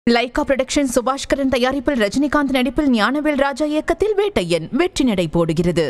Lyca production Subaskaran தயாரிப்பில் ரஜினிகாந்த் நடிப்பில் ஞானவேல் ராஜா இயக்கத்தில் வேட்டையன் வெற்றி நடை போடுகிறது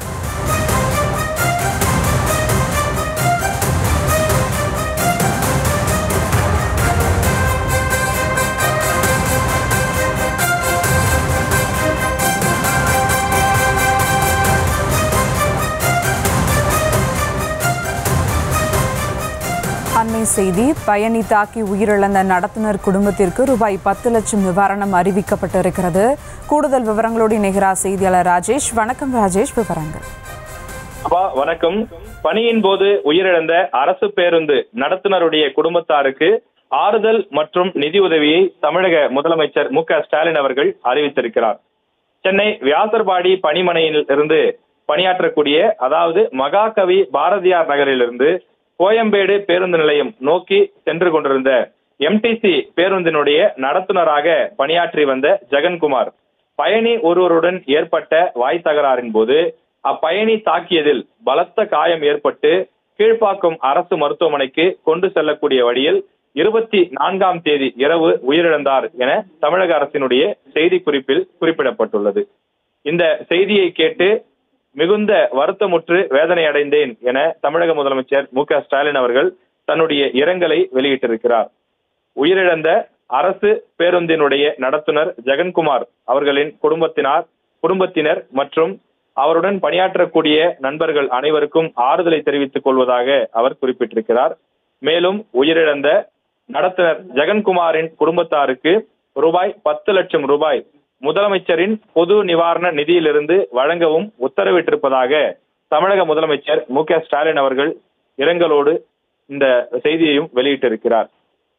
அண்மை செய்தி பயணி தாக்கி உயிரிழந்த நடத்துனர் குடும்பத்திற்கு ரூபாய் பத்து லட்சம் நிவாரணம் அறிவிக்கப்பட்டிருக்கிறது கூடுதல் விவரங்களோடு இணைகிறார் செய்தியாளர் ராஜேஷ் வணக்கம் ராஜேஷ் விவரங்கள் அப்பா வணக்கம் பணியின் போது உயிரிழந்த அரசு பேருந்து நடத்துனருடைய குடும்பத்தாருக்கு ஆறுதல் மற்றும் நிதி உதவியை தமிழக முதலமைச்சர் மு க ஸ்டாலின் அவர்கள் அறிவித்திருக்கிறார் சென்னை வியாசர்பாடி பணிமனையில் இருந்து பணியாற்றக்கூடிய அதாவது மகாகவி பாரதியார் நகரிலிருந்து கோயம்பேடு பேருந்து நிலையம் நோக்கி சென்று கொண்டிருந்த எம்டிசி பேருந்தினுடைய நடத்துனராக பணியாற்றி வந்த ஜெகன்குமார் பயணி ஒருவருடன் ஏற்பட்ட வாய் தகராறின் போது அப்பயணி தாக்கியதில் பலத்த காயம் ஏற்பட்டு கீழ்ப்பாக்கம் அரசு மருத்துவமனைக்கு கொண்டு செல்லக்கூடிய வழியில் இருபத்தி நான்காம் தேதி இரவு உயிரிழந்தார் என தமிழக அரசினுடைய செய்தி குறிப்பில் குறிப்பிடப்பட்டுள்ளது இந்த செய்தியை கேட்டு மிகுந்த வருத்தமுற்று வேதனை அடைந்தேன் என தமிழக முதலமைச்சர் மு க ஸ்டாலின் அவர்கள் தன்னுடைய இரங்கலை வெளியிட்டிருக்கிறார் உயிரிழந்த அரசு பேருந்தினுடைய நடத்துனர் ஜெகன்குமார் அவர்களின் குடும்பத்தினார் குடும்பத்தினர் மற்றும் அவருடன் பணியாற்றக்கூடிய நண்பர்கள் அனைவருக்கும் ஆறுதலை தெரிவித்துக் கொள்வதாக அவர் குறிப்பிட்டிருக்கிறார் மேலும் உயிரிழந்த நடத்துனர் ஜெகன்குமாரின் குடும்பத்தாருக்கு ரூபாய் பத்து லட்சம் ரூபாய் முதலமைச்சரின் பொது நிவாரண நிதியிலிருந்து வழங்கவும் உத்தரவிட்டிருப்பதாக தமிழக முதலமைச்சர் மு க ஸ்டாலின் அவர்கள் இரங்கலோடு இந்த செய்தியையும் வெளியிட்டிருக்கிறார்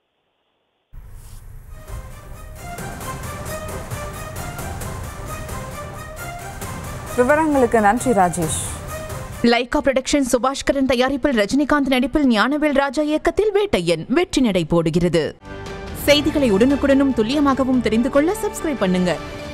விவரங்களுக்கு நன்றி ராஜேஷ் லைகா புரொடக்ஷன் சுபாஷ்கரன் தயாரிப்பில் ரஜினிகாந்த் நடிப்பில் ஞானவேல் ராஜா இயக்கத்தில் வேட்டையன் வெற்றி நடை போடுகிறது செய்திகளை உடனுக்குடனும் துல்லியமாகவும் தெரிந்து கொள்ள சப்ஸ்கிரைப் பண்ணுங்க